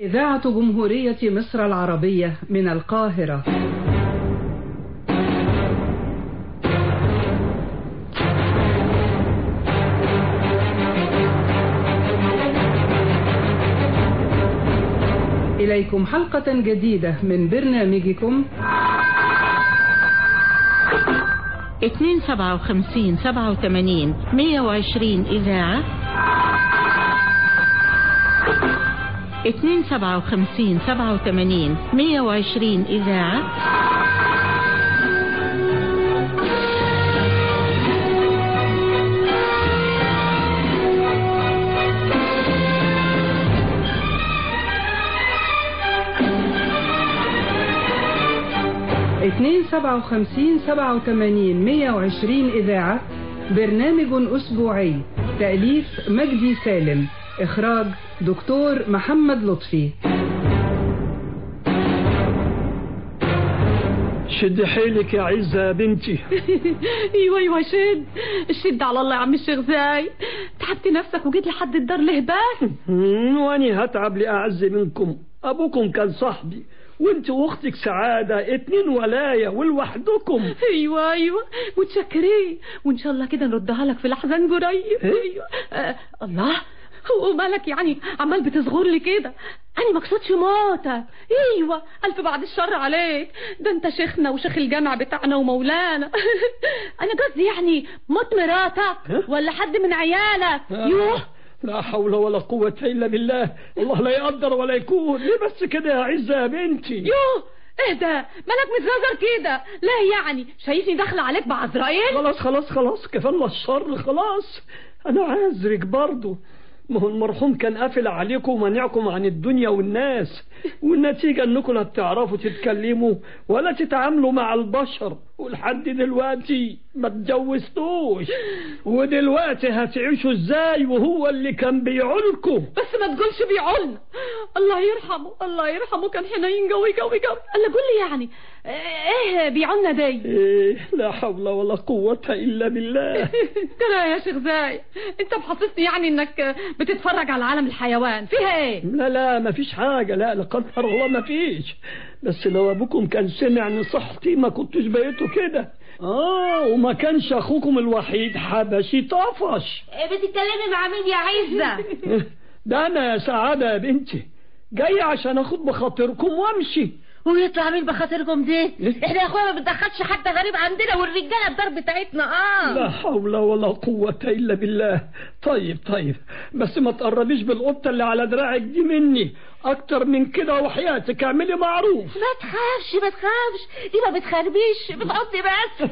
إذاعة جمهورية مصر العربية من القاهرة إليكم حلقة جديدة من برنامجكم 257 87 120 إذاعة 257 87 120 إذاعة اتنين سبعة وخمسين سبعة وثمانين مية وعشرين إذاعة برنامج أسبوعي تأليف مجدي سالم إخراج دكتور محمد لطفي شد حيلك يا عزة يا بنتي ايوه ايوه شد الشد على الله يا عم الشيخ زاي تعبت نفسك وجيت لحد الدار ليه بس مم، واني هتعب لأعز منكم أبوكم كان صاحبي وانت واختك سعادة اتنين ولاية ولوحدكم ايوه ايوه متشكرين وان شاء الله كده نردها لك في الاحزان قريب ايوه آه الله هو مالك يعني عمال بتصغر لي كده انا مقصودش موتك ايوه الف بعد الشر عليك ده انت شيخنا وشيخ الجامع بتاعنا ومولانا انا قصدي يعني موت مراتك ولا حد من عيالك يوه لا حول ولا قوة إلا بالله الله لا يقدر ولا يكون ليه بس كده يا عزة يا بنتي يوه اهدى مالك متزازر كده لا يعني شايفني داخله عليك بعزرائيل خلاص خلاص خلاص كفانا الشر خلاص أنا عازرك برضو ما هو المرحوم كان قافل عليكم ومنعكم عن الدنيا والناس والنتيجة انكم لا بتعرفوا تتكلموا ولا تتعاملوا مع البشر ولحد دلوقتي ما اتجوزتوش ودلوقتي هتعيشوا ازاي وهو اللي كان بيعولكم بس ما تقولش بيعولنا الله يرحمه الله يرحمه كان حنين قوي قوي قوي الا قول لي يعني ايه بيعولنا دي إيه لا حول ولا قوة إلا بالله ترى يا شيخ زاي انت محسسني يعني انك بتتفرج على عالم الحيوان فيها ايه لا لا ما فيش حاجة لا لا قدر الله ما فيش بس لو أبوكم كان سمع نصيحتي ما كنتش بقيتوا كده آه وما كانش أخوكم الوحيد حبشي طفش بتتكلمي مع مين يا عزة ده أنا يا سعادة يا بنتي جاي عشان أخد بخاطركم وأمشي ويطلع مين بخاطركم دي احنا يا اخويا ما بندخلش حد غريب عندنا والرجاله الدار بتاعتنا اه لا حول ولا قوة إلا بالله طيب طيب بس ما تقربيش بالقطة اللي على دراعك دي مني أكتر من كده وحياتك اعملي معروف ما تخافش ما تخافش دي ما بتخربيش بتحطي بس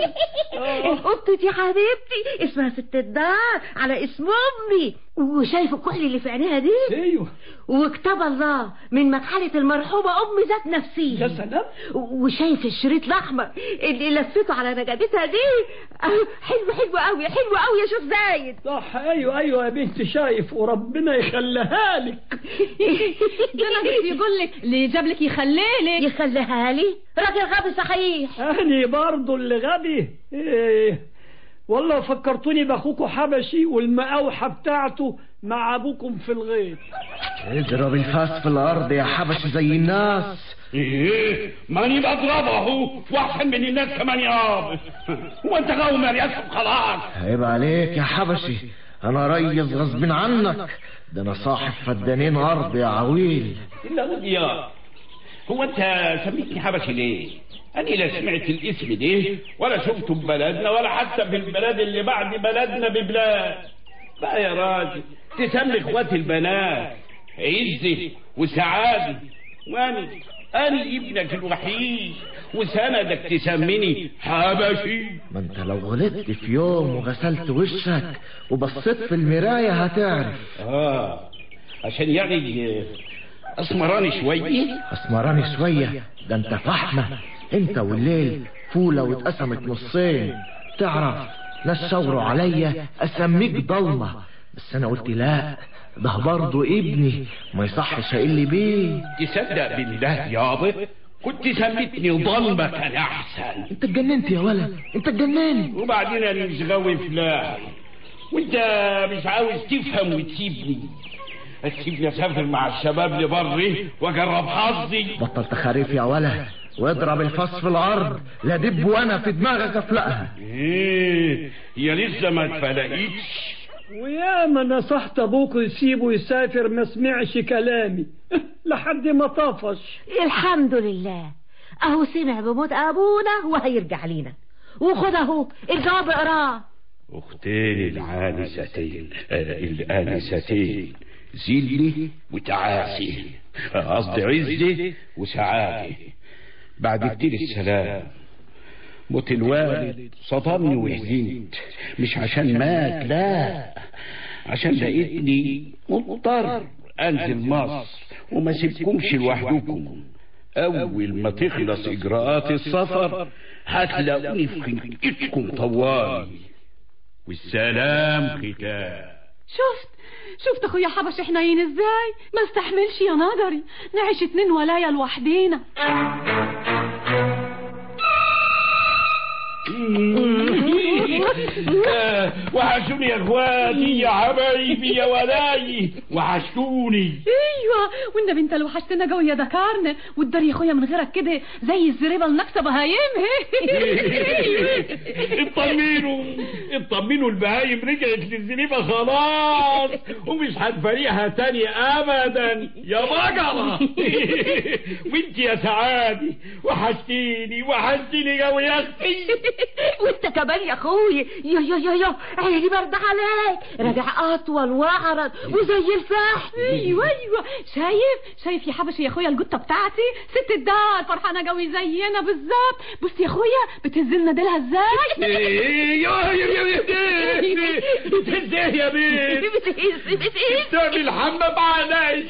القطة دي حبيبتي اسمها ست الدار على اسم امي وشايف الكحل اللي في عينيها دي ايوه وكتاب الله من مكحلة المرحومة أم ذات نفسها يا سلام وشايف الشريط الأحمر اللي لفته على نجدتها دي حلو حلو قوي حلو قوي يا شيخ زايد صح ايوه ايوه يا بنتي شايف وربنا يخليها لك ده انا كنت يقول لك اللي جاب لك يخليه لك يخليها لي راجل غبي صحيح أنا برضه اللي غبي إيه والله فكرتوني بأخوكوا حبشي والمقاوحة بتاعته مع أبوكم في الغيط اضرب الفاس في الارض يا حبش زي الناس ايه ماني بضربه واحسن من الناس كمان يابا هو انت قوم يا ياسر خلاص عيب عليك يا حبشي انا ريس غصب عنك ده انا صاحب فدانين ارض يا عويل الا وديا هو انت سميتني حبشي ليه أنا لا سمعت الاسم ده ولا شفته ببلدنا ولا حتى في البلد اللي بعد بلدنا ببلاد بقى يا راجل تسمي اخواتي البنات عزة وسعادة وانا انا ابنك الوحيد وسندك تسميني حبشي ما انت لو غلطت في يوم وغسلت وشك وبصيت في المراية هتعرف اه عشان يعني اسمراني شوية اسمراني شوية ده انت فحمة انت والليل فولة واتقسمت نصين تعرف ناس شاوروا عليا اسميك ضلمة بس انا قلت لا ده برضه ابني ما يصحش اقل بيه تصدق بالله يابا كنت سميتني ضلمة كان احسن انت اتجننت يا ولد انت اتجننت وبعدين انا مش غاوي فلاح وانت مش عاوز تفهم وتسيبني تسيبني اسافر مع الشباب لبري واجرب حظي بطل تخاريف يا ولا واضرب الفاس في الارض لا دب وانا في دماغك افلقها ايه هي لسه ما اتفلقتش ويا ما نصحت ابوك يسيبه يسافر ما سمعش كلامي لحد ما طفش الحمد لله اهو سمع بموت ابونا وهيرجع لينا وخد اهو الجواب اقراه اختين العانستين آه، الانستين زلي وتعاسي آه، قصدي عزي وسعادة بعد كتير السلام موت الوالد صدمني وحزنت مش عشان مات لا عشان لقيتني مضطر انزل مصر وما سيبكمش لوحدكم اول ما تخلص اجراءات السفر هتلاقوني في خنقتكم طوالي والسلام ختام شفت شفت اخويا حبش حنين ازاي ما استحملش يا نظري نعيش اتنين ولايا لوحدينا آه، وحشوني يا اخواتي يا حبايبي يا ولاي وحشتوني ايوه والنبي انت لو وحشتنا قوي يا ذكرنا والدار يا اخويا من غيرك كده زي الزريبه النكسه بهايم اطمنوا اطمنوا البهايم رجعت للزنيبه خلاص ومش هتفريقها تاني ابدا يا بقرة وانت يا سعادي وحشتيني وحشتيني قوي يا اختي وانت كمان يا اخوي يا يا يا يا عيني برد عليك راجع اطول واعرض وزي الفحم ايوه ايوه شايف شايف يا حبش يا اخويا الجته بتاعتي ست الدار فرحانه قوي زينا بالظبط بص يا اخويا بتهزلنا ديلها ازاي ايه يا يا يا يا بتهزيه يا بنت بتهز بتهز تعمل حمام علي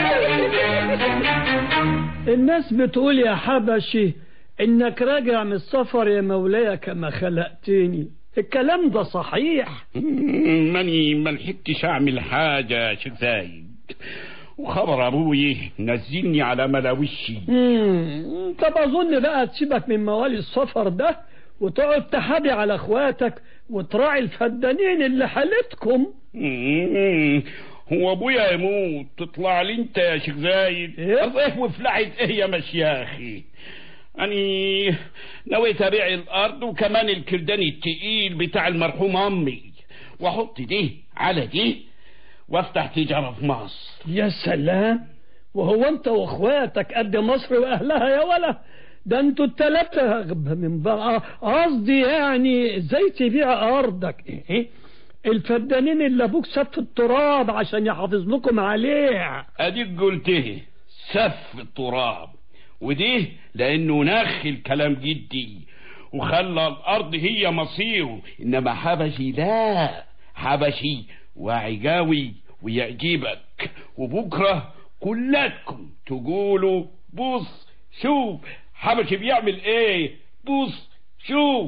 الناس بتقول يا حبشي انك راجع من السفر يا مولاي كما خلقتني الكلام ده صحيح ماني ما لحقتش اعمل حاجه يا شيخ زايد وخبر ابوي نزلني على ملاوشي مم، طب اظن بقى تسيبك من موالي السفر ده وتقعد تحابي على اخواتك وتراعي الفدانين اللي حالتكم مم. هو ابويا يموت تطلع لي انت يا شيخ زايد إيه؟ ايه وفلحت ايه يا مشياخي اني نويت ابيع الارض وكمان الكردان التقيل بتاع المرحوم امي واحط دي على دي وافتح تجاره في مصر يا سلام وهو انت واخواتك قد مصر واهلها يا ولا ده انتوا التلاتة أغبى من بعض قصدي يعني ازاي تبيع ارضك ايه الفدانين اللي ابوك ساب في التراب عشان يحافظ لكم عليه اديك قلته سف التراب ودي لانه نخ الكلام جدي وخلى الارض هي مصيره انما حبشي لا حبشي وعجاوي ويعجبك وبكره كلكم تقولوا بص شوف حبشي بيعمل ايه بص شوف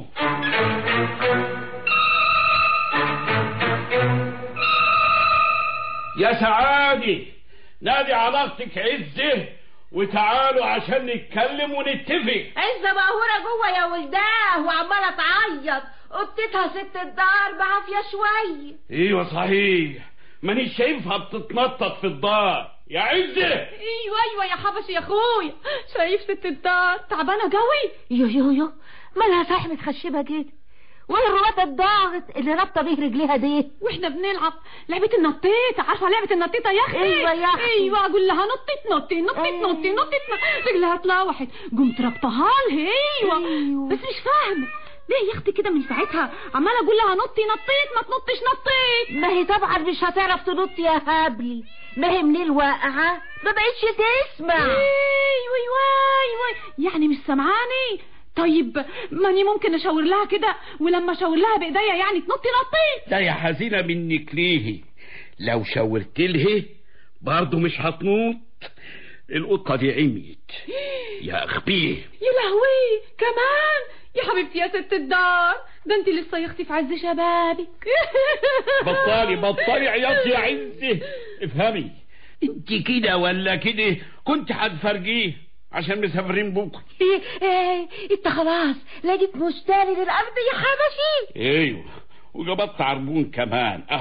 يا سعادي نادي على اختك عزه وتعالوا عشان نتكلم ونتفق عزة مقهورة جوه يا ولداه وعمالة تعيط قطتها ست الدار بعافية شوية ايوه صحيح مانيش شايفها بتتنطط في الدار يا عزه ايوه ايوه يا حبش يا اخويا شايف ست الدار تعبانه قوي يو يو يو مالها صحيح متخشبة كده وايه الرباط الضاغط اللي رابطة بيه رجليها دي واحنا بنلعب لعبة النطيطة عارفة لعبة النطيطة يا اختي أيوة يا أختي. ايوه اقول لها نطيت نطي نطيت أيوة. نطي نطيت نطي. رجلها اتلوحت قمت ربطها لها ايوه أيوة. بس مش فاهمة ليه يا اختي كده من ساعتها عمالة اقول لها نطي نطيت ما تنطش نطيت ما هي طبعا مش هتعرف تنط يا هبلي ما هي من الواقعة ما بقتش تسمع ايوه ايوه ايوه يعني مش سامعاني طيب ماني ممكن اشاور لها كده ولما اشاور لها بايديا يعني تنطي نطيت ده يا حزينة منك ليه لو شاورت له برضه مش هتنوط القطة دي عميت يا أخبيه يا لهوي كمان يا حبيبتي يا ست الدار ده انت لسه يا اختي في عز شبابك بطالي بطالي عياط يا عزة افهمي انت كده ولا كده كنت هتفرجيه عشان مسافرين بكره إيه إيه انت خلاص لقيت مشتري للأرض يا حبشي ايوه وجبت عربون كمان اهو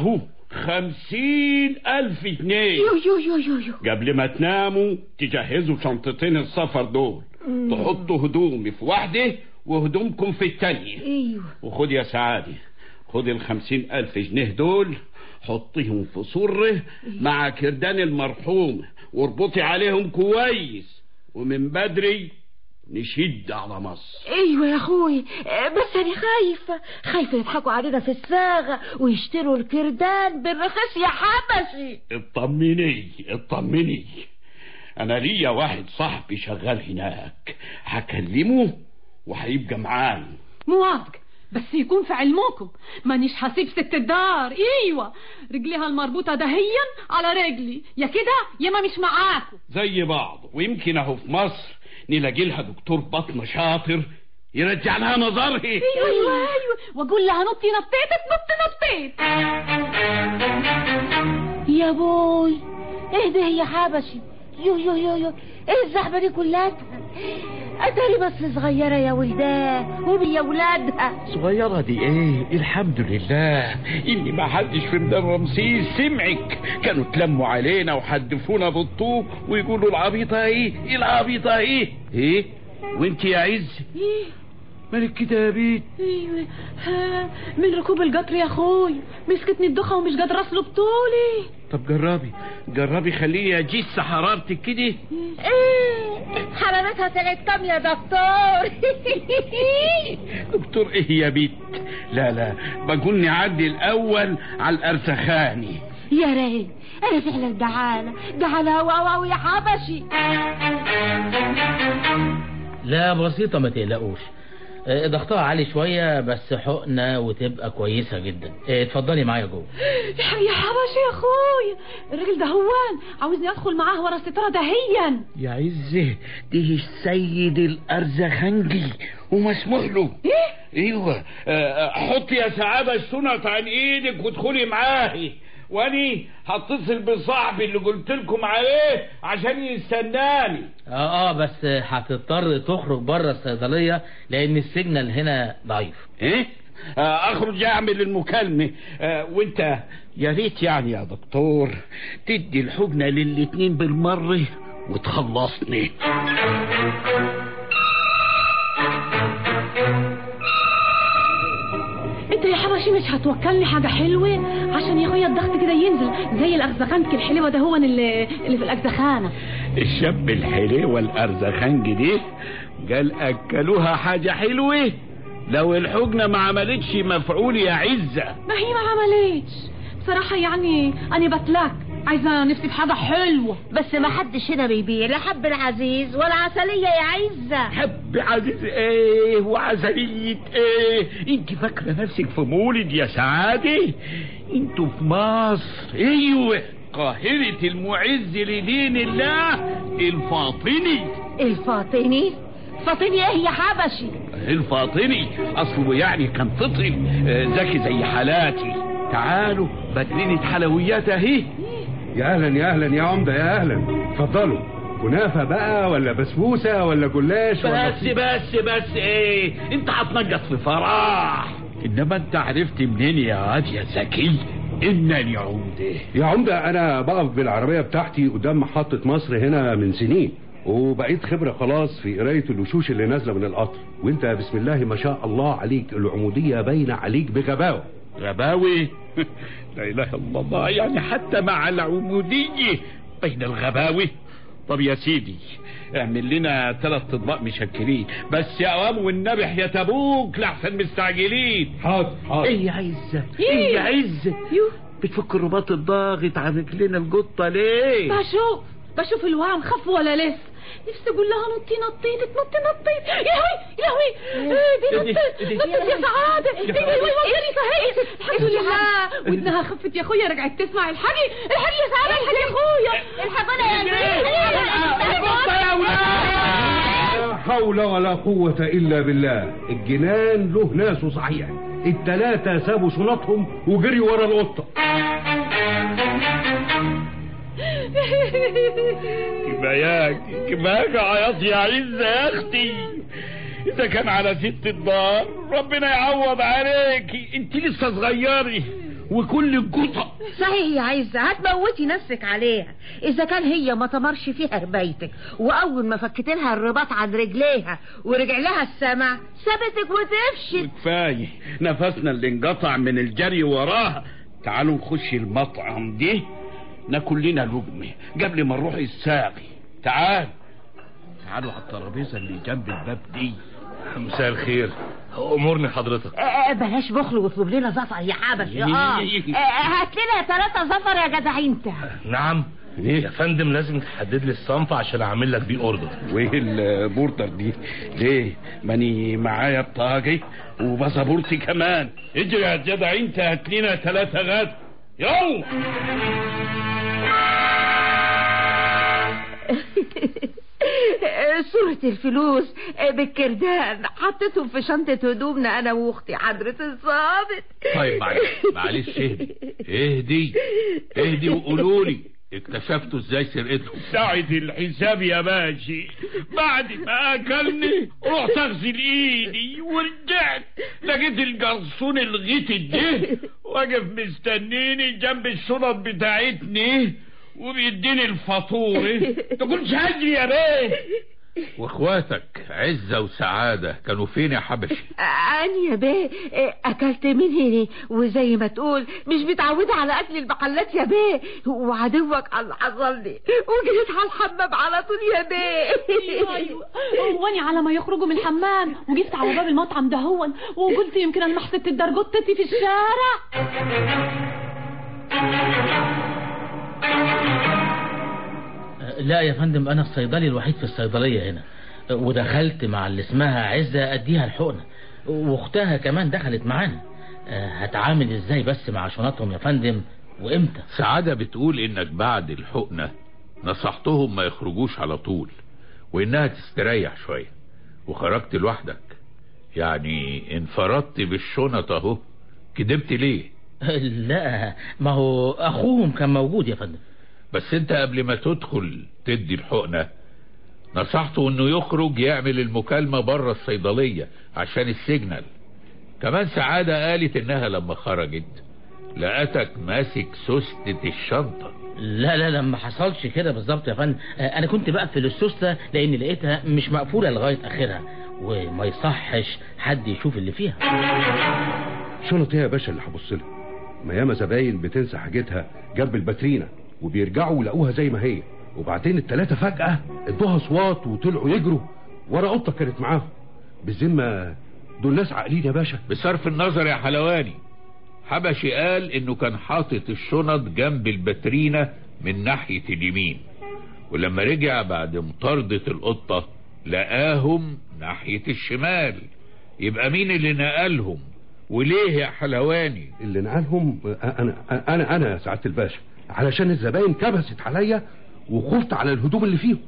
خمسين ألف جنيه يو يو يو يو يو قبل ما تناموا تجهزوا شنطتين السفر دول تحطوا هدومي في واحدة وهدومكم في التانية ايوه وخد يا سعادة خد الخمسين ألف جنيه دول حطيهم في صرة مع كردان المرحوم واربطي عليهم كويس ومن بدري نشد على مصر ايوه يا اخوي بس انا خايفه خايفه يضحكوا علينا في الصاغه ويشتروا الكردان بالرخيص يا حبشي اطمني اطمني انا ليا واحد صاحبي شغال هناك هكلمه وهيبقى معانا موافق بس يكون في علمكم مانيش هسيب ست الدار ايوه رجليها المربوطه دهيا على رجلي يا كده يا ما مش معاكم زي بعض ويمكن اهو في مصر نلاقي لها دكتور بطن شاطر يرجع لها نظرها ايوه ايوه ايوه واقول لها نطي نطيت نط نطيت يا بوي ايه ده يا حبشي يو يو يو يو ايه الزحمه دي كلها اتاري بس صغيره يا ولدان ويا ولادها صغيرة دي ايه الحمد لله اني ما حدش في ميدان رمسيس سمعك كانوا تلموا علينا وحدفونا بالطوب ويقولوا العبيطة ايه العبيطة ايه ايه وانت يا عز ايه مالك كده يا بيت ايوه ها من ركوب القطر يا اخوي مسكتني الدخه ومش قادره اسلق طولي طب جربي جربي خليه يجس حرارتك كده ايه حرارتها طلعت كام يا دكتور دكتور ايه يا بيت لا لا بقول نعدي الاول على الارسخاني يا ريت انا فعلا جعانه جعانه واو واو يا حبشي لا بسيطة ما تقلقوش آه، ضغطها عالي شوية بس حقنة وتبقى كويسة جدا آه، اتفضلي معايا جوه يا يا حبشي يا اخوي الراجل ده هوان عاوزني ادخل معاه ورا الستاره دهيا يا عزه دي السيد الارزخنجي ومسموح له ايه ايوه آه، حطي يا سعاده الشنط عن ايدك وادخلي معاهي واني هتصل بصاحبي اللي قلت لكم عليه عشان يستناني اه اه بس هتضطر تخرج بره الصيدلية لأن السيجنال هنا ضعيف ايه آه، اخرج اعمل المكالمه آه، وانت يا ريت يعني يا دكتور تدي الحجنه للاتنين بالمره وتخلصني انت يا حبشي مش هتوكلني حاجه حلوه عشان يا اخويا الضغط كده ينزل زي الاغزخانك الحلوه ده هو اللي, اللي في الاغزخانه الشاب الحلوة الأرزخنج دي قال أكلوها حاجة حلوة لو الحجنة ما عملتش مفعول يا عزة ما هي ما عملتش بصراحه يعني انا بتلك عايزه نفسي في حاجه حلوه بس ما حدش هنا بيبيع لا حب العزيز ولا عسليه يا عزه حب عزيز ايه وعسلية ايه انت فاكرة نفسك في مولد يا سعادة انتوا في مصر ايوه قاهرة المعز لدين الله الفاطمي الفاطمي فاطمي ايه يا حبشي الفاطمي اصله يعني كان فطري آه، ذكي زي حالاتي تعالوا بدلينة حلويات اهي يا اهلا يا اهلا يا عمده يا اهلا اتفضلوا كنافه بقى ولا بسبوسه ولا جلاش ولا بس بس بس ايه انت هتنجط في فرح انما انت عرفت منين يا واد يا زكي انني عمده يا عمده انا بقف بالعربيه بتاعتي قدام محطه مصر هنا من سنين وبقيت خبره خلاص في قرايه الوشوش اللي نازله من القطر وانت بسم الله ما شاء الله عليك العموديه باينه عليك بغباوه غباوي لا اله الا الله يعني حتى مع العمودية بين الغباوي طب يا سيدي اعمل لنا ثلاث اطباق مشكلين بس يا اوام والنبي يا تبوك لحسن مستعجلين حاضر حاضر ايه يا عزة ايه يا عزة يو بتفك الرباط الضاغط على رجلنا القطة ليه بشوف بشوف الوهم خف ولا لسه نفسي اقول لها نطي نطيت نطي نطيت يا لهوي يا لهوي ايه دي نطيت نطيت يا سعاده ايه دي ايه صحيح الحمد لله ودنها خفت يا اخويا رجعت تسمع الحكي الحكي يا سعاده الحكي يا اخويا الحقونا يا القطة يا ولاد لا حول ولا قوة إلا بالله الجنان له ناسه صحيح التلاتة سابوا شنطهم وجريوا ورا القطة كفاياك كفاياك عياط يا عزة يا اختي اذا كان على ست الدار ربنا يعوض عليك انت لسه صغيري وكل القطط صحيح يا عزة هتموتي نفسك عليها إذا كان هي ما تمرش فيها ربايتك وأول ما فكت لها الرباط عن رجليها ورجع لها السمع سابتك وتفشت كفايه نفسنا اللي انقطع من الجري وراها تعالوا نخش المطعم دي ناكل لنا لقمه قبل ما نروح الساقي تعال تعالوا على الترابيزه اللي جنب الباب دي مساء الخير امورني حضرتك آه، بلاش بخل واطلب لنا زفر يا حبش اه آه، هات لنا ثلاثة زفر يا جدع انت نعم يا فندم لازم تحدد لي الصنف عشان اعمل لك بيه اوردر وايه البوردر دي ليه ماني معايا بطاقي وباسبورتي كمان اجري يا جدع انت هات لنا ثلاثة غد يلا صورة الفلوس بالكردان حطيتهم في شنطة هدومنا أنا وأختي حضرة الظابط طيب معلش معلش اهدي اهدي اهدي وقولوا لي اكتشفتوا ازاي سرقتهم ساعة الحساب يا باشي بعد ما اكلني رحت اغسل ايدي ورجعت لقيت الجرسون الغيت ده واقف مستنيني جنب الشنط بتاعتني وبيديني الفاتورة تكونش هجري يا بيه واخواتك عزة وسعادة كانوا فين يا حبشي أنا يا بيه أكلت من هنا وزي ما تقول مش متعودة على أكل المحلات يا بيه وعدوك على اللي حصل لي وجريت على الحمام على طول يا بيه ايوه ايوه واني على ما يخرجوا من الحمام وجبت على باب المطعم ده هون وقلت يمكن انا محسبت الدرجوتتي في الشارع لا يا فندم انا الصيدلي الوحيد في الصيدليه هنا ودخلت مع اللي اسمها عزه اديها الحقنه واختها كمان دخلت معانا هتعامل ازاي بس مع شنطهم يا فندم وامتى سعادة بتقول انك بعد الحقنة نصحتهم ما يخرجوش على طول وانها تستريح شوية وخرجت لوحدك يعني انفردت بالشنط اهو كدبت ليه لا ما هو اخوهم كان موجود يا فندم بس انت قبل ما تدخل تدي الحقنة نصحته انه يخرج يعمل المكالمة بره الصيدلية عشان السيجنال كمان سعادة قالت انها لما خرجت لقتك ماسك سوستة الشنطة لا لا لا ما حصلش كده بالظبط يا فندم انا كنت بقفل السوسته لاني لقيتها مش مقفوله لغايه اخرها وما يصحش حد يشوف اللي فيها شنط ايه يا باشا اللي هبص لها ما ياما زباين بتنسى حاجتها جنب الباترينا وبيرجعوا يلاقوها زي ما هي وبعدين التلاتة فجأة ادوها اصوات وطلعوا يجروا ورا قطة كانت معاهم بالذمة دول ناس عاقلين يا باشا بصرف النظر يا حلواني حبشي قال انه كان حاطط الشنط جنب الباترينا من ناحية اليمين ولما رجع بعد مطاردة القطة لقاهم ناحية الشمال يبقى مين اللي نقلهم وليه يا حلواني اللي نقلهم انا انا انا يا سعادة الباشا علشان الزباين كبست عليا وخفت على الهدوم اللي فيهم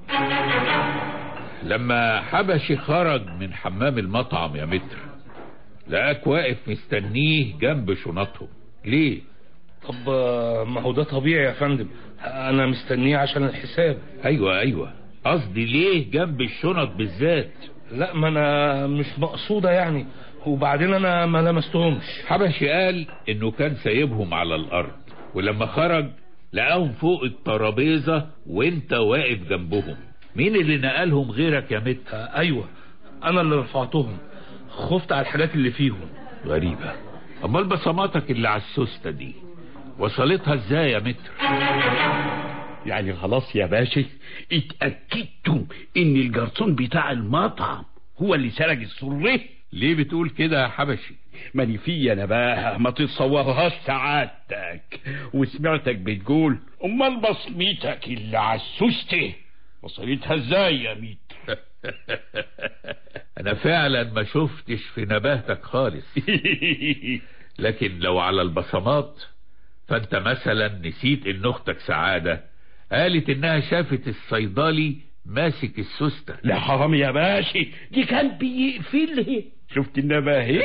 لما حبشي خرج من حمام المطعم يا متر لقاك واقف مستنيه جنب شنطهم ليه طب ما هو ده طبيعي يا فندم انا مستنيه عشان الحساب ايوه ايوه قصدي ليه جنب الشنط بالذات لا ما انا مش مقصودة يعني وبعدين انا ما لمستهمش حبشي قال انه كان سايبهم على الارض ولما خرج لقاهم فوق الترابيزة وانت واقف جنبهم مين اللي نقلهم غيرك يا متر ايوه انا اللي رفعتهم خفت على الحاجات اللي فيهم غريبة امال بصماتك اللي على السوستة دي وصلتها ازاي يا متر يعني خلاص يا باشا اتأكدتوا ان الجرسون بتاع المطعم هو اللي سرق السرة ليه بتقول كده يا حبشي ماني في انا بقى ما تتصورهاش سعادتك وسمعتك بتقول امال بصمتك اللي على السوستة وصلتها ازاي يا ميت انا فعلا ما شفتش في نباهتك خالص لكن لو على البصمات فانت مثلا نسيت ان اختك سعادة قالت انها شافت الصيدلي ماسك السوستة لا حرام يا باشا دي كان بيقفلها شفت النباهة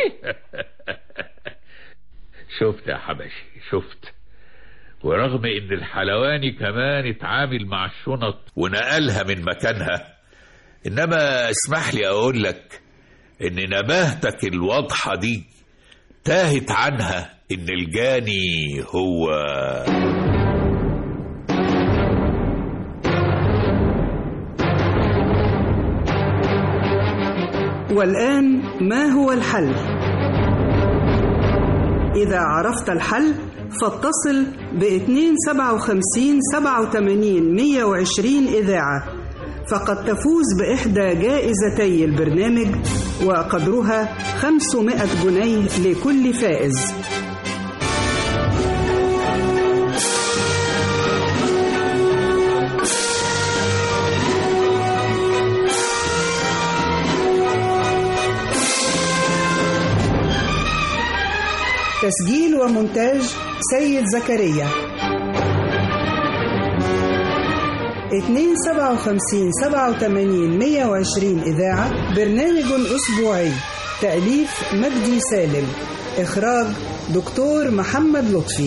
شفت يا حبشي شفت ورغم ان الحلواني كمان اتعامل مع الشنط ونقلها من مكانها انما اسمح لي اقول لك ان نباهتك الواضحة دي تاهت عنها ان الجاني هو والآن ما هو الحل؟ إذا عرفت الحل فاتصل ب 257 87 120 إذاعة فقد تفوز بإحدى جائزتي البرنامج وقدرها 500 جنيه لكل فائز تسجيل ومونتاج سيد زكريا 257 87 120 إذاعة برنامج أسبوعي تأليف مجدي سالم إخراج دكتور محمد لطفي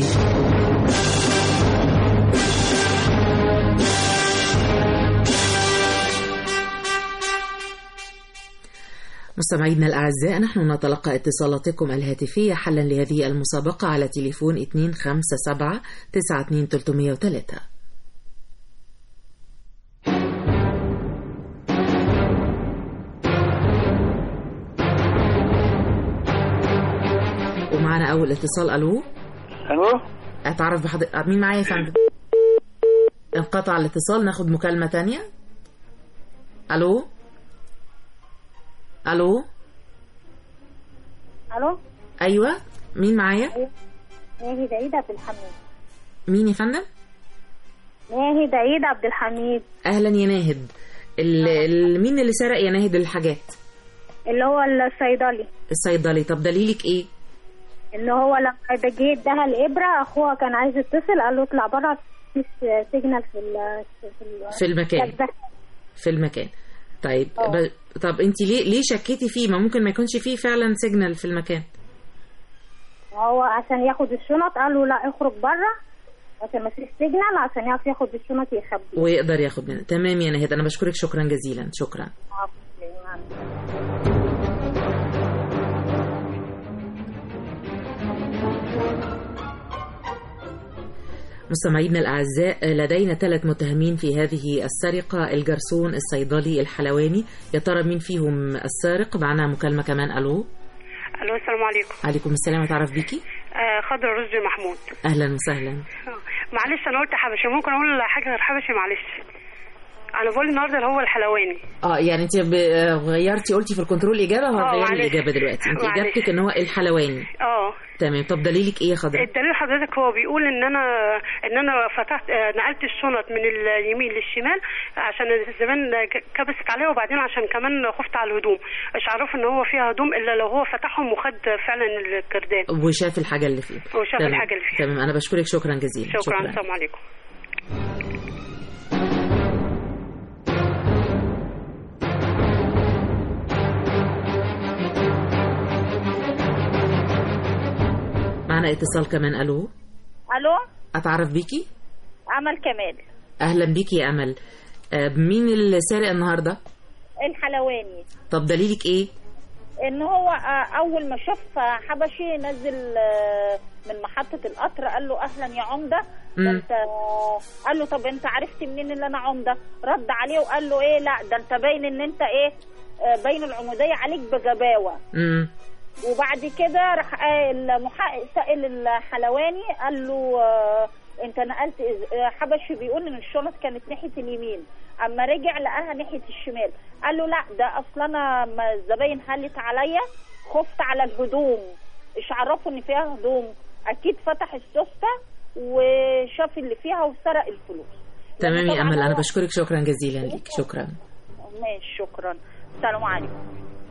مستمعينا الأعزاء نحن نتلقى اتصالاتكم الهاتفية حلا لهذه المسابقة على تليفون 257 92303 ومعنا أول اتصال ألو الو أتعرف بحضرتك مين معايا يا فندم انقطع الاتصال ناخد مكالمة تانية ألو ألو الو أيوة مين معايا ايوه ناهد عيد عبد الحميد مين يا فندم ناهد عيد عبد الحميد أهلا يا ناهد ال... ال... مين اللي سرق يا ناهد الحاجات اللي هو الصيدلي الصيدلي طب دليلك إيه اللي هو لما جه اداها الابره اخوها كان عايز يتصل قال له اطلع بره مفيش سيجنال في ال في, ال في المكان ده. في المكان طيب اه. ب... طب انت ليه ليه شكيتي فيه ما ممكن ما يكونش فيه فعلا سيجنال في المكان هو عشان ياخد الشنط قال له لا اخرج بره عشان مفيش سيجنال عشان يعرف ياخد الشنط يخبي ويقدر ياخد منها تمام يا ناهد انا بشكرك شكرا جزيلا شكرا مستمعينا الأعزاء لدينا ثلاث متهمين في هذه السرقة الجرسون الصيدلي الحلواني يا ترى مين فيهم السارق معنا مكالمة كمان ألو الو السلام عليكم عليكم السلام وتعرف بيكي آه خضر رشدي محمود أهلا وسهلا آه، معلش انا قلت حبشي ممكن اقول حاجه غير حبشي معلش انا بقول النهارده اللي هو الحلواني اه يعني انت ب- غيرتي قلتي في الكنترول اجابه اه، وهتغيري معلش. الاجابه دلوقتي انت معلش. اجابتك ان هو الحلواني اه تمام طب دليلك ايه يا خضر الدليل حضرتك هو بيقول ان انا ان انا فتحت آه، نقلت الشنط من اليمين للشمال عشان زمان ك- كبست عليها وبعدين عشان كمان خفت على الهدوم مش عارف ان هو فيها هدوم الا لو هو فتحهم وخد فعلا الكردان وشاف الحاجه اللي فيه وشاف تمام. الحاجة اللي فيها. تمام انا بشكرك شكرا جزيلا شكرا السلام عليكم معنا اتصال كمان الو الو اتعرف بيكي امل كمال اهلا بيكي يا امل آه، مين اللي سارق النهارده الحلواني طب دليلك ايه ان هو آه، اول ما شاف آه، حبشي نزل آه، من محطة القطر قال له اهلا يا عمدة ده مم. انت قال له طب انت عرفت منين ان انا عمدة رد عليه وقال له ايه لا ده انت باين ان انت ايه آه، باين العمودية عليك بجباوة امم وبعد كده راح قال- المحقق سأل الحلواني قال له آه، انت نقلت إز- آه، حبشي بيقول ان الشنط كانت ناحيه اليمين اما رجع لقاها ناحيه الشمال قال له لا ده اصلا انا ما الزباين هلت عليا خفت على الهدوم ايش عرفوا ان فيها هدوم اكيد فتح السوسته وشاف اللي فيها وسرق الفلوس تمام يا طبعاً امل انا هو- بشكرك شكرا جزيلا ليك شكرا ماشي شكرا السلام عليكم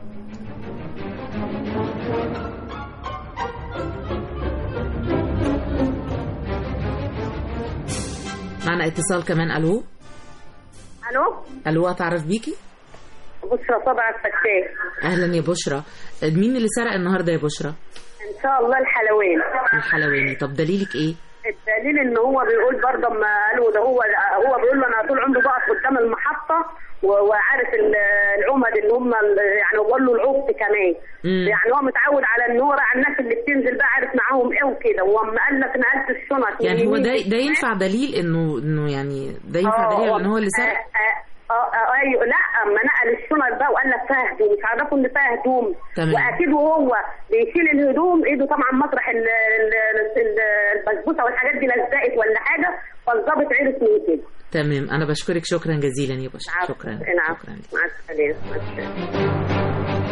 معنا اتصال كمان الو الو الو اتعرف بيكي بشرى صبع الفتاح اهلا يا بشرى مين اللي سرق النهارده يا بشرى ان شاء الله الحلوين الحلواني طب دليلك ايه الدليل ان هو بيقول برضه اما قالوا ده هو هو بيقول له انا طول عمري بقف قدام المحطه و- وعارف ال- العمد اللي هم ال- يعني بقول له العبط كمان مم. يعني هو متعود على ان هو بقى الناس اللي بتنزل بقى عارف معاهم ايه وكده واما قال لك نقلت الشنط يعني هو من ده يمين ده ينفع دليل انه انه يعني ده ينفع دليل على ان هو اللي سرق اه اه آه، ايوه لا اما نقل الشنط بقى وقال لك فيها هدوم مش عرفوا ان فيها هدوم تمام. واكيد وهو بيشيل الهدوم ايده طبعا مطرح ال- ال- ال- البسبوسه والحاجات دي لزقت ولا حاجه فالظابط عرف من كده تمام انا بشكرك شكرا جزيلا يا باشا شكرا نعم مع السلامه مع السلامه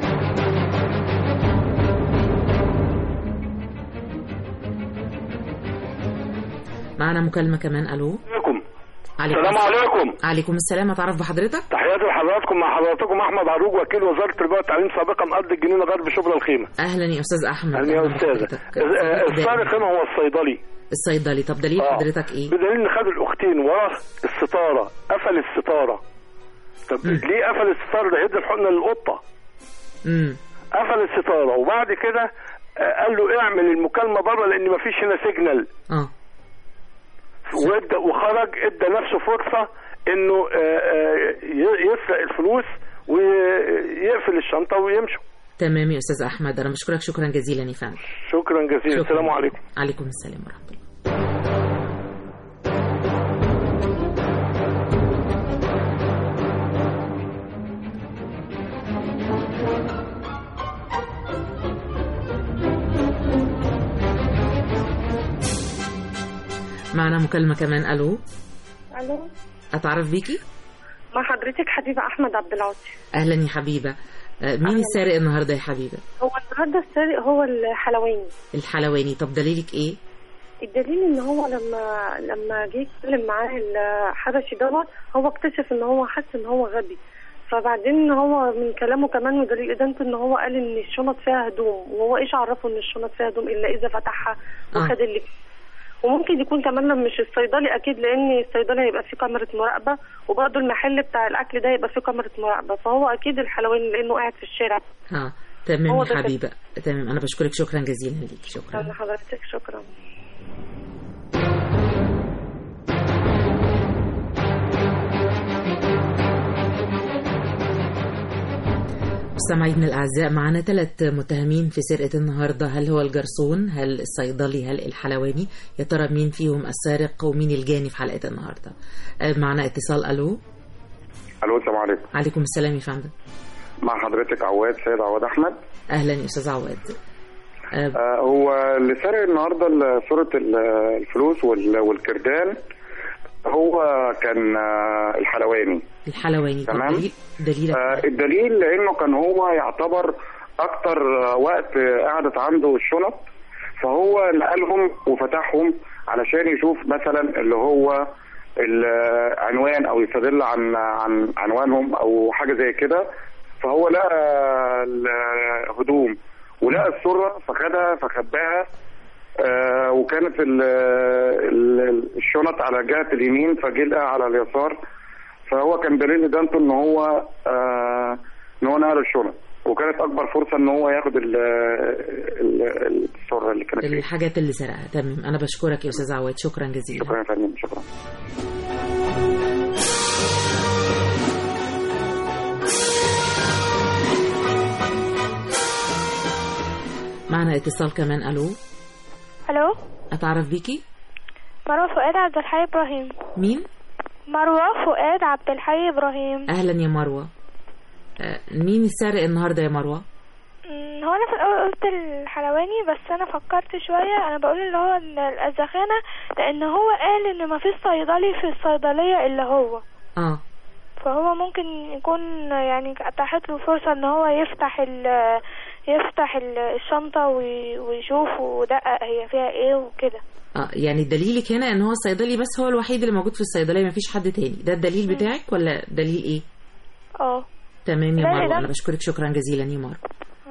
معنا مكالمة كمان الو عليكم عليكم السلام عليكم عليكم السلام اتعرف بحضرتك تحياتي لحضراتكم مع حضراتكم احمد عروج وكيل وزاره التربيه والتعليم سابقا ارض الجنينه غرب شبرا الخيمه اهلا يا استاذ احمد اهلا يا استاذه آه، السارق هنا هو الصيدلي الصيدلي طب دليل آه. حضرتك ايه بدليل ان خد الاختين ورا الستاره قفل الستاره طب ليه قفل الستاره ده يدي الحقنه للقطه امم قفل الستاره وبعد كده آه، قال له اعمل المكالمه بره لان مفيش هنا سيجنال اه وادى وخرج ادى نفسه فرصه انه آه، آه، ي- يسرق الفلوس ويقفل الشنطه ويمشوا تمام يا استاذ احمد انا بشكرك شكرا جزيلا يا فندم شكرا جزيلا السلام عليكم عليكم السلام ورحمه الله معنا مكالمة كمان الو الو اتعرف بيكي مع حضرتك حبيبه احمد عبد العاطي اهلا يا حبيبه آه، مين السارق النهارده يا حبيبه هو النهارده السارق هو الحلواني الحلواني طب دليلك ايه الدليل ان هو لما لما جه يتكلم معاه الحبشي دوت هو اكتشف ان هو حس ان هو غبي فبعدين هو من كلامه كمان ودليل ادانته ان هو قال ان الشنط فيها هدوم وهو ايش عرفه ان الشنط فيها هدوم الا اذا فتحها وخد اللي وممكن يكون كمان لما مش الصيدلي اكيد لان الصيدلي هيبقى فيه كاميرا مراقبه وبرضه المحل بتاع الاكل ده هيبقى فيه كاميرا مراقبه فهو اكيد الحلواني لانه قاعد في الشارع اه تمام هو يا ده حبيبه تمام انا بشكرك شكرا جزيلا ليك شكرا شكرا لحضرتك شكرا مستمعينا الأعزاء معنا ثلاث متهمين في سرقة النهاردة هل هو الجرسون هل الصيدلي هل الحلواني يا ترى مين فيهم السارق ومين الجاني في حلقة النهاردة آه، معنا اتصال ألو الو السلام عليكم عليكم السلام يا فندم مع حضرتك عواد سيد عواد احمد أهلا يا أستاذ عواد آه هو اللي سرق النهارده ال- صوره ال- الفلوس وال- والكردان هو كان آه، الحلواني الحلواني طب تمام. دليل دليلك آه الدليل لانه كان هو يعتبر اكتر آه، وقت آه، قعدت عنده الشنط فهو نقلهم وفتحهم علشان يشوف مثلا اللي هو العنوان او يستدل عن عن عنوانهم او حاجه زي كده فهو لقى الهدوم ولقى السره فخدها فخباها آه وكانت ال- ال- الشنط على جهه اليمين فجه لقاها على اليسار فهو كان دليل ادانته ان هو آه ان هو نقل الشنط وكانت اكبر فرصه ان هو ياخد ال- ال- السره اللي كانت فيه الحاجات اللي سرقها تمام أنا بشكرك يا أستاذ عواد شكرا جزيلا شكرا يا فندم شكرا معنا اتصال كمان ألو الو أتعرف بيكي مروة فؤاد عبد الحي ابراهيم مين مروة فؤاد عبد الحي ابراهيم أهلا يا مروة آه، مين السارق النهاردة يا مروة أمم، هو انا في الاول قلت الحلواني بس انا فكرت شوية انا بقول اللي هو ال- الأزخانة لان هو قال ان مفيش صيدلي في الصيدلية الا هو اه فهو ممكن يكون يعني اتاحت له فرصة ان هو يفتح ال يفتح ال- الشنطة وي- ويشوف ودقق هي فيها ايه وكده اه يعني دليلك هنا ان هو الصيدلي بس هو الوحيد اللي موجود في الصيدليه مفيش حد تاني ده الدليل بتاعك ولا دليل ايه اه تمام يا لا، مروه لا. انا بشكرك شكرا جزيلا يا مروه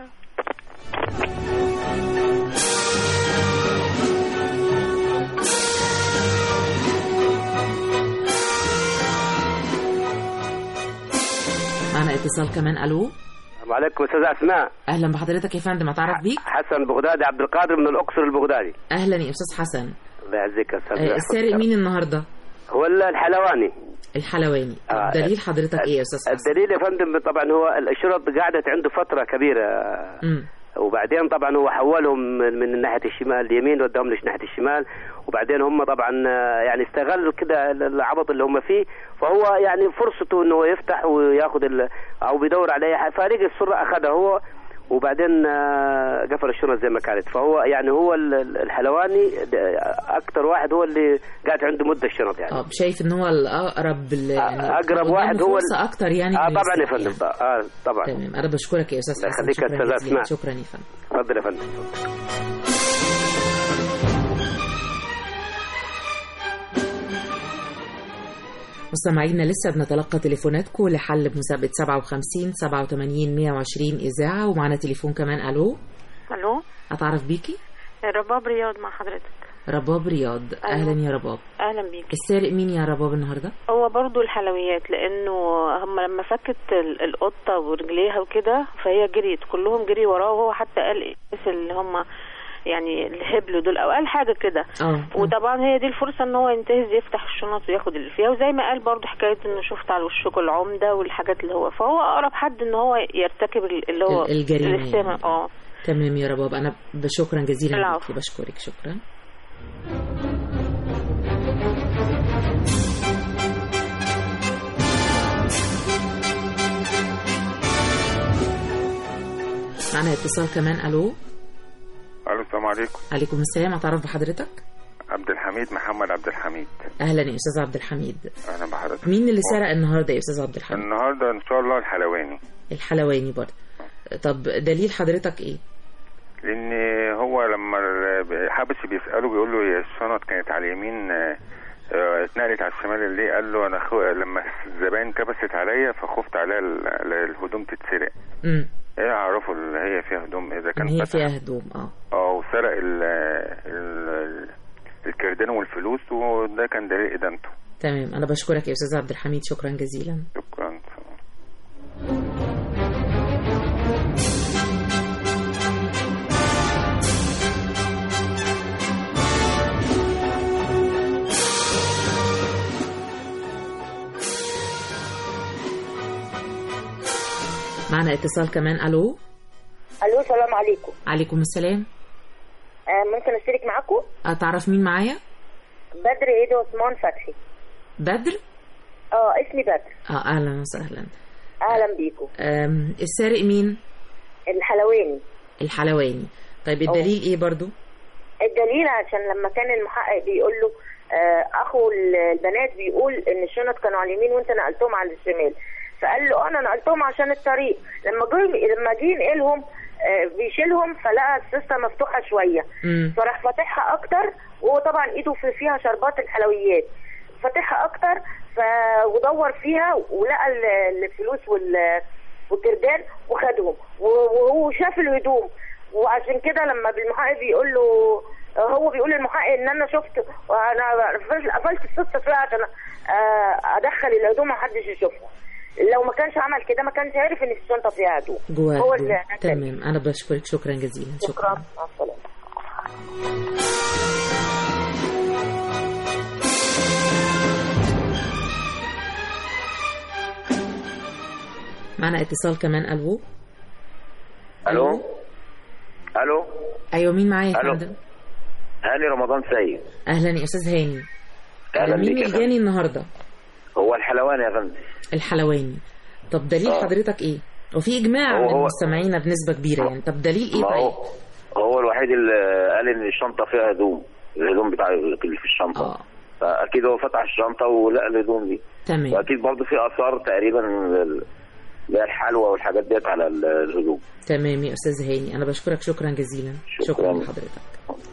معنا اتصال كمان الو وعليكم استاذ اسماء اهلا بحضرتك يا فندم اتعرف بيك حسن بغدادي عبد القادر من الاقصر البغدادي اهلا يا استاذ حسن الله يعزك يا استاذ آه، السارق مين النهارده هو ال- الحلواني الحلواني طب آه، دليل حضرتك ايه يا استاذ حسن الدليل يا فندم طبعا هو الشرط قعدت عنده فتره كبيره مم. وبعدين طبعا هو حولهم من من ناحيه الشمال اليمين وداهم لش ناحيه الشمال وبعدين هم طبعا آه، يعني استغلوا كده العبط اللي هم فيه فهو يعني فرصته انه يفتح وياخذ ال- او بيدور على اي حاجه فريق السره اخذها هو وبعدين آه، قفل الشنط زي ما كانت فهو يعني هو ال- ال- الحلواني د- اكتر واحد هو اللي قاعد عنده مده الشنط يعني طب شايف ان هو الاقرب ل- يعني اقرب قدامه واحد هو فرصه اكتر يعني اه إنه طبعا يا يستحق فندم اه طبعا تمام انا بشكرك يا استاذ الله حسن يخليك يا شكرا أستاذ جزيلا أسماء. شكرا يا فندم تفضل يا فندم مستمعينا لسه بنتلقى تليفوناتكم لحل بمسابقة 57 87 120 إذاعة ومعنا تليفون كمان ألو الو أتعرف بيكي رباب رياض مع حضرتك رباب رياض أهلا يا رباب اهلا بيك السارق مين يا رباب النهاردة؟ هو برضو الحلويات لانه هم لما فكت ال- القطه ورجليها وكده فهي جريت كلهم جري وراه وهو حتى قال الناس اللي هم يعني الهبل دول او قال حاجه كده اه وطبعا هي دي الفرصه ان هو ينتهز يفتح الشنط وياخد اللي فيها وزي ما قال برضو حكايه انه شفت على وشكم العمده والحاجات اللي هو فهو اقرب حد ان هو يرتكب ال- اللي هو ال- الجريمة الاستماع يعني. اه تمام يا رباب أنا بشكرا جزيلا العفو. ليكي بشكرك شكرا معنا اتصال كمان ألو الو السلام عليكم عليكم السلام أتعرف بحضرتك؟ عبد الحميد محمد عبد الحميد أهلا يا أستاذ عبد الحميد اهلا بحضرتك مين اللي سرق النهاردة يا أستاذ عبد الحميد؟ النهارده ان شاء الله الحلواني الحلواني برضه طب دليل حضرتك ايه؟ لان هو لما ال- حابس بيساله بيقول له هي الشنط كانت على اليمين آه، آه، اتنقلت على الشمال ليه قال له انا خو... لما الزباين كبست عليا فخفت عليها ال- الهدوم تتسرق امم ايه اعرفوا اللي هي فيها هدوم اذا ان كان هي فتح فيها هدوم اه اه وسرق ال... ال... الكردان والفلوس وده كان دليل ادانته تمام انا بشكرك يا استاذ عبد الحميد شكرا جزيلا شكرا معنا اتصال كمان الو الو السلام عليكم عليكم السلام آه ممكن اشترك معاكم اتعرف مين معايا بدر ايدو عثمان فتحي بدر اه اسمي بدر اه اهلا وسهلا اهلا بيكم أم، السارق مين الحلواني الحلواني طيب الدليل ايه برضو الدليل عشان لما كان المحقق بيقول له آه اخو البنات بيقول ان الشنط كانوا على اليمين وانت نقلتهم على الشمال فقال له انا نقلتهم عشان الطريق لما جه لما جه ينقلهم آه بيشيلهم فلقى السيستم مفتوحه شويه مم. فراح فاتحها اكتر وهو طبعا ايده في فيها شربات الحلويات فاتحها اكتر ف ودور فيها ولقى ال- الفلوس وال والكردان وخدهم و- وهو شاف الهدوم وعشان كده لما المحقق بيقول له هو بيقول للمحقق ان انا شفت وانا قفلت قفلت السيستم فيها عشان آه، ادخل الهدوم محدش يشوفها لو ما كانش عمل كده ما كانش عارف ان الشنطه فيها هدوم جوه هو الهدوم. اللي تمام انا بشكرك شكرا جزيلا شكرا مع السلامه معنا اتصال كمان الو الو الو ايوه مين معايا يا ألو. فندم هاني رمضان سيد اهلا يا استاذ هاني اهلا مين بيك يا فندم الجاني النهارده هو الحلواني يا فندم الحلواني طب دليل آه. حضرتك ايه وفي اجماع هو- من هو- مستمعينا بنسبه كبيره يعني طب دليل ايه ما طيب هو هو الوحيد اللي قال ان الشنطه فيها هدوم الهدوم بتاع اللي في الشنطه آه. فاكيد هو فتح الشنطه ولقى الهدوم دي تمام واكيد برضه في اثار تقريبا ال- اللي هي الحلوى والحاجات ديت على ال- الهدوم تمام يا استاذ هاني انا بشكرك شكرا جزيلا شكرا, شكرا لحضرتك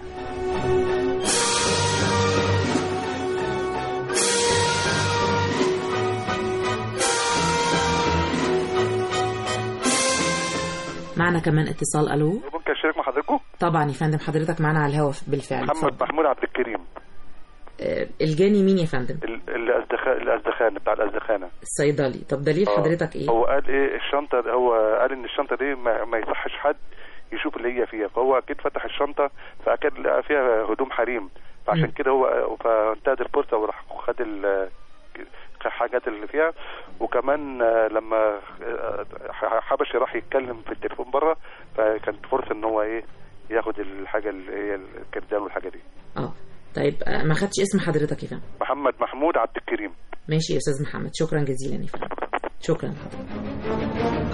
معنا كمان اتصال الو ممكن اشارك مع حضراتكم طبعا يا فندم حضرتك معنا على الهوا بالفعل محمد اتفضل. محمود عبد الكريم آه، الجاني مين يا فندم ال- الازدخان الازدخان بتاع الازدخانه الصيدلي طب دليل آه. حضرتك ايه هو قال ايه الشنطه هو قال ان الشنطه دي ما, ما يصحش حد يشوف اللي هي فيها فهو اكيد فتح الشنطه فاكيد لقى فيها هدوم حريم فعشان مم. كده هو فانتهت الفرصه وراح خد ال الحاجات اللي فيها وكمان آه، لما آه، حبشي راح يتكلم في التليفون بره فكانت فرصه ان هو ايه ياخد الحاجه اللي هي الكردان والحاجه دي اه طيب آه، ما خدتش اسم حضرتك يا فندم محمد محمود عبد الكريم ماشي يا استاذ محمد شكرا جزيلا يا فندم شكرا لحضرتك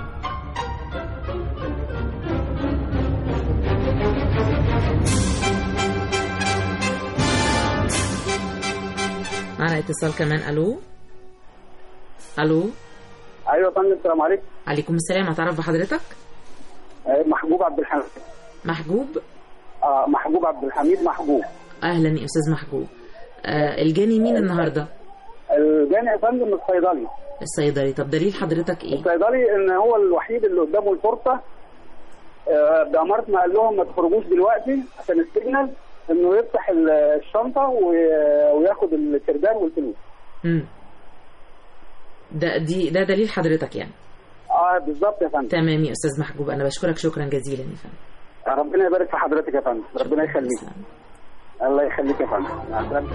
معنا اتصال كمان الو الو ايوه يا فندم السلام عليكم عليكم السلام اتعرف بحضرتك آه، محبوب عبد الحميد محجوب اه محبوب عبد الحميد محبوب اهلا يا استاذ محجوب آه الجاني مين النهارده الجاني يا فندم الصيدلي الصيدلي طب دليل حضرتك ايه الصيدلي ان هو الوحيد اللي قدامه الفرصه آه، بأمارة ما قال لهم ما تخرجوش دلوقتي عشان السيجنال انه يفتح ال- الشنطه و- وياخد الكردان والفلوس مم. ده دي ده دليل حضرتك يعني اه بالظبط يا فندم تمام يا استاذ محجوب انا بشكرك شكرا جزيلا يا فندم ربنا يبارك في حضرتك يا فندم ربنا يخليك الله يخليك يا فندم مع السلامه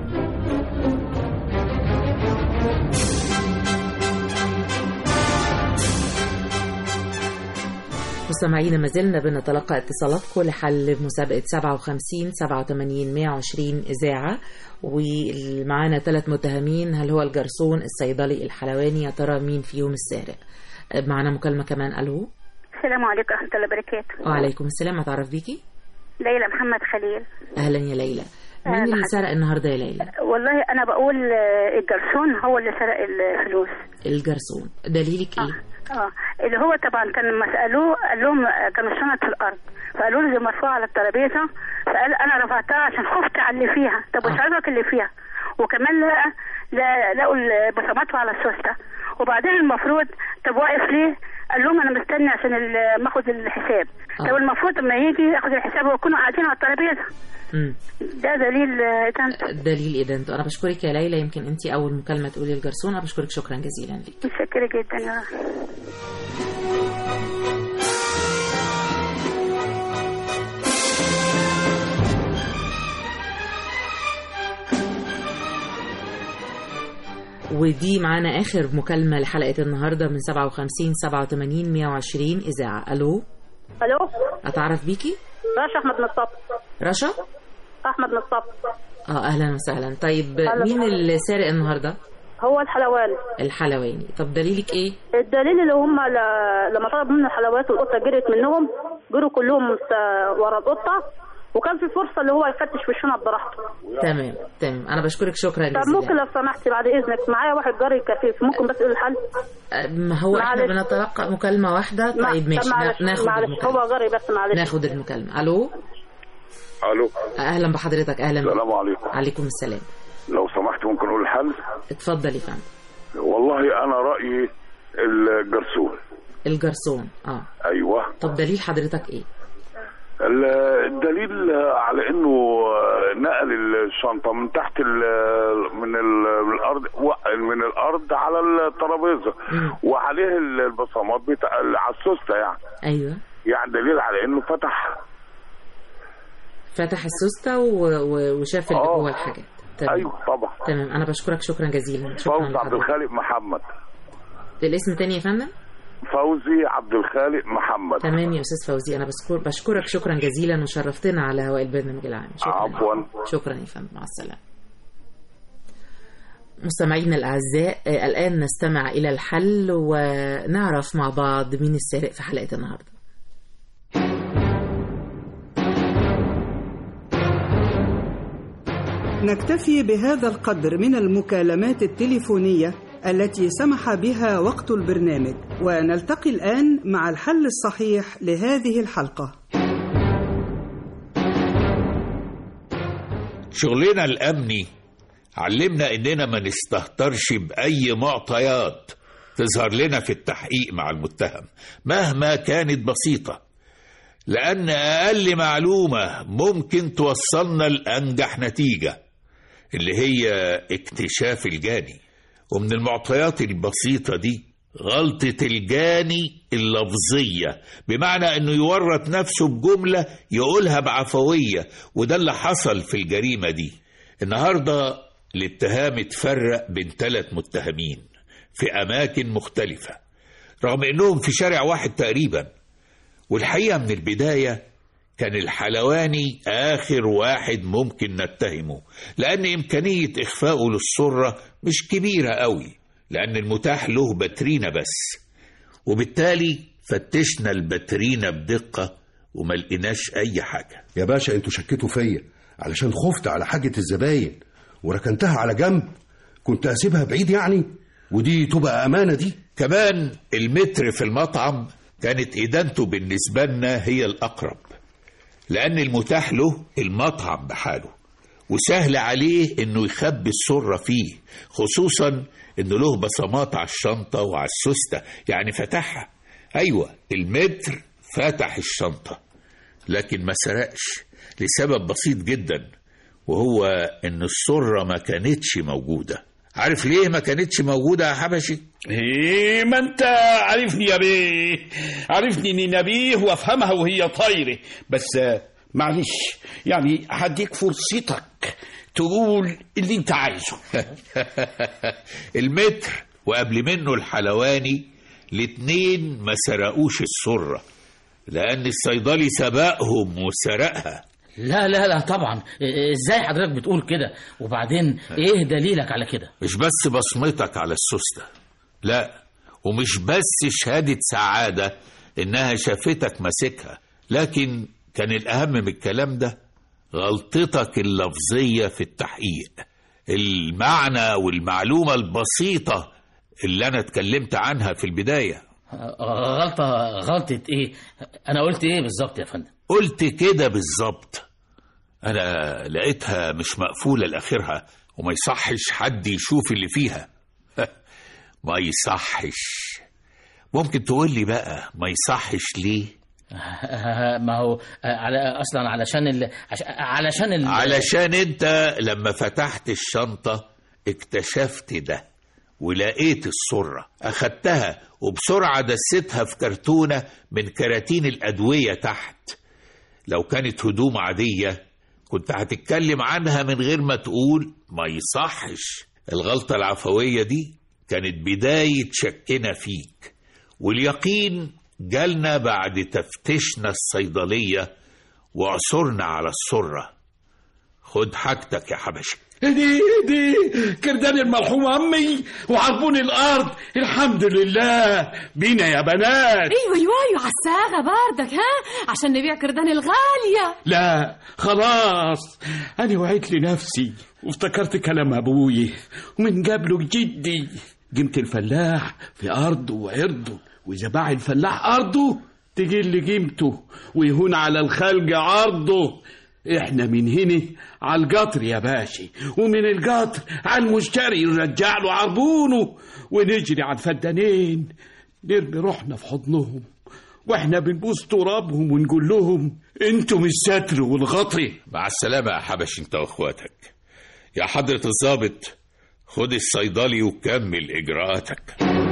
مستمعينا ما زلنا بنتلقى اتصالاتكم لحل مسابقة 57 87 120 إذاعة ومعانا ثلاث متهمين هل هو الجرسون الصيدلي الحلواني يا ترى مين فيهم السارق معانا مكالمة كمان ألو السلام عليكم ورحمة الله وبركاته وعليكم السلام أتعرف بيكي ليلى محمد خليل أهلا يا ليلى مين أهلا اللي حضرتك. سرق النهاردة يا ليلى والله أنا بقول آه، الجرسون هو اللي سرق الفلوس الجرسون دليلك إيه اه اللي هو طبعا كان لما سألوه قال لهم آه، كانوا الشنط في الأرض فقالوا له دي مرفوعة على الترابيزة فقال أنا رفعتها عشان خفت على اللي فيها طب وش عايزك اللي فيها وكمان لقى لا- لقوا البصمات على السوستة وبعدين المفروض طب واقف ليه؟ قال لهم انا مستني عشان ال- ما اخد الحساب طب المفروض لما يجي ياخد الحساب ويكونوا قاعدين على الترابيزه مم. ده دليل آه، إدانته. دليل إدانته أنا بشكرك يا ليلى يمكن أنت أول مكالمة تقولي الجرسون أنا بشكرك شكرا جزيلا لك متشكرة جدا يا ودي معانا آخر مكالمة لحلقة النهاردة من 57 87 120 إذاعة ألو الو أتعرف بيكي رشا احمد نصاب رشا احمد نصاب اه أهلا وسهلا طيب أهلا مين وسهلا. اللي سارق النهاردة هو الحلواني الحلواني طب دليلك إيه الدليل اللي هم ل- لما طلب منه الحلويات والقطه جريت منهم جروا كلهم س- ورا القطه وكان في فرصه اللي هو يفتش في الشنط براحته تمام تمام أنا بشكرك شكرا طب ممكن جزيلا لو سمحتي بعد اذنك معايا واحد جاري كفيف ممكن بس ايه الحل آه، ما هو احنا معلش. بنتلقى مكالمة واحدة مع- طيب طب ماشي معلش نا- ناخد معلش المكالمة هو جاري بس معلش ناخد المكالمة ألو الو أهلا بحضرتك أهلا بك. السلام عليكم عليكم السلام لو سمحت ممكن اقول الحل اتفضل يا فندم والله انا رايي الجرسون الجرسون اه ايوه طب دليل حضرتك ايه ال- الدليل على انه نقل الشنطه من تحت ال- من ال- من الارض و- من الارض على الترابيزه وعليه البصمات بتاع على السوسته يعني ايوه يعني دليل على انه فتح فتح السوستة و... و... وشاف اللي جوه الحاجات تمام. ايوه طبعا تمام انا بشكرك شكرا جزيلا شكرا فوزي عبد لحضرتك الخالق محمد الاسم تاني يا فندم فوزي عبد الخالق محمد تمام يا استاذ فوزي انا بشكر بشكرك شكرا جزيلا وشرفتنا على هواء البرنامج العام شكرا عفوا شكرا يا فندم مع السلامه مستمعينا الاعزاء آه، الان نستمع الى الحل ونعرف مع بعض مين السارق في حلقه النهارده نكتفي بهذا القدر من المكالمات التليفونية التي سمح بها وقت البرنامج ونلتقي الآن مع الحل الصحيح لهذه الحلقة شغلنا الأمني علمنا إننا ما نستهترش بأي معطيات تظهر لنا في التحقيق مع المتهم مهما كانت بسيطة لأن أقل معلومة ممكن توصلنا لأنجح نتيجة اللي هي اكتشاف الجاني ومن المعطيات البسيطة دي غلطة الجاني اللفظية بمعنى انه يورط نفسه بجملة يقولها بعفوية وده اللي حصل في الجريمة دي النهاردة الاتهام اتفرق بين ثلاث متهمين في أماكن مختلفة رغم إنهم في شارع واحد تقريبا والحقيقة من البداية كان الحلواني آخر واحد ممكن نتهمه لأن إمكانية إخفائه للسرة مش كبيرة قوي لأن المتاح له باترينا بس وبالتالي فتشنا الباترينا بدقة وما لقيناش أي حاجة يا باشا انتوا شكيتوا فيا علشان خفت على حاجة الزباين وركنتها على جنب كنت اسيبها بعيد يعني ودي تبقى امانة دي كمان المتر في المطعم كانت إدانته بالنسبة لنا هي الأقرب لأن المتاح له المطعم بحاله وسهل عليه إنه يخبي السرة فيه خصوصا إنه له بصمات على الشنطة وعلى السوستة يعني فتحها أيوة المتر فتح الشنطة لكن ما سرقش لسبب بسيط جدا وهو إن السرة ما كانتش موجودة عارف ليه ما كانتش موجودة يا حبشي؟ ايه ما انت عارفني يا بيه عارفني اني نبيه وافهمها وهي طايره بس آه، معلش يعني هديك فرصتك تقول اللي انت عايزه المتر وقبل منه الحلواني الاتنين ما سرقوش السرة لأن الصيدلي سبقهم وسرقها لا لا لا طبعا إيه- ازاي حضرتك بتقول كده وبعدين ايه دليلك على كده مش بس بصمتك على السوستة لا ومش بس شهادة سعادة إنها شافتك ماسكها لكن كان الأهم من الكلام ده غلطتك اللفظية في التحقيق المعنى والمعلومة البسيطة اللي أنا اتكلمت عنها في البداية آه، غلطة غلطة ايه انا قلت ايه بالظبط يا فندم قلت كده بالظبط أنا لقيتها مش مقفولة لآخرها وما يصحش حد يشوف اللي فيها ما يصحش ممكن تقول لي بقى ما يصحش ليه آه، ما هو آه، على اصلا علشان ال... عش... علشان ال... علشان انت لما فتحت الشنطة اكتشفت ده ولقيت السرة أخدتها وبسرعة دستها في كرتونة من كراتين الأدوية تحت لو كانت هدوم عادية كنت هتتكلم عنها من غير ما تقول ما يصحش الغلطة العفوية دي كانت بداية شكنا فيك واليقين جالنا بعد تفتشنا الصيدلية وعثرنا على السرة خد حاجتك يا حبشي دي دي كردان المرحوم امي وعربون الارض الحمد لله بينا يا بنات ايوه ايوه ايوه على الساغة باردك ها عشان نبيع كردان الغالية لا خلاص انا وعيت لنفسي وافتكرت كلام ابوي ومن قبله جدي قيمة الفلاح في ارضه وعرضه واذا باع الفلاح ارضه تقل قيمته ويهون على الخلق عرضه احنا من هنا على القطر يا باشا ومن القطر على المشتري نرجع له عربونه ونجري على الفدانين نرمي روحنا في حضنهم واحنا بنبوس ترابهم ونقول لهم انتم الستر والغطي مع السلامة يا حبش انت واخواتك يا حضرة الضابط خد الصيدلي وكمل اجراءاتك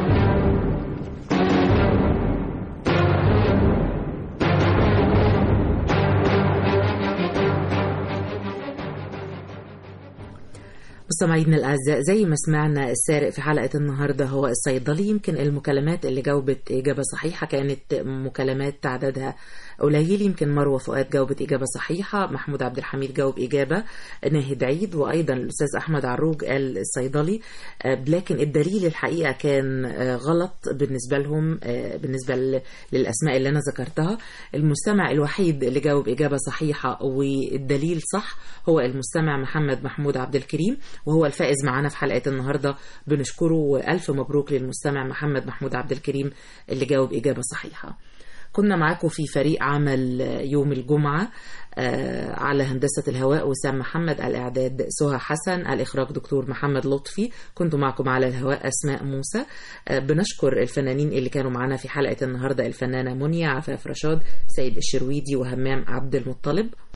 مستمعينا الأعزاء زي ما سمعنا السارق في حلقة النهاردة هو الصيدلي يمكن المكالمات اللي جاوبت إجابة صحيحة كانت مكالمات تعدادها قليل يمكن مروة فؤاد جاوبت إجابة صحيحة محمود عبد الحميد جاوب إجابة ناهد عيد وأيضا الأستاذ أحمد عروج قال الصيدلي آه، لكن الدليل الحقيقة كان آه، غلط بالنسبة لهم آه، بالنسبة ل- للأسماء اللي أنا ذكرتها المستمع الوحيد اللي جاوب إجابة صحيحة والدليل صح هو المستمع محمد محمود عبد الكريم وهو الفائز معنا في حلقة النهاردة بنشكره وألف مبروك للمستمع محمد محمود عبد الكريم اللي جاوب إجابة صحيحة كنا معاكم في فريق عمل يوم الجمعة آه، على هندسة الهواء وسام محمد الإعداد سهى حسن الإخراج دكتور محمد لطفي كنت معكم على الهواء أسماء موسى آه، بنشكر الفنانين اللي كانوا معنا في حلقة النهاردة الفنانة منيا عفاف رشاد سيد الشرويدي وهمام عبد المطلب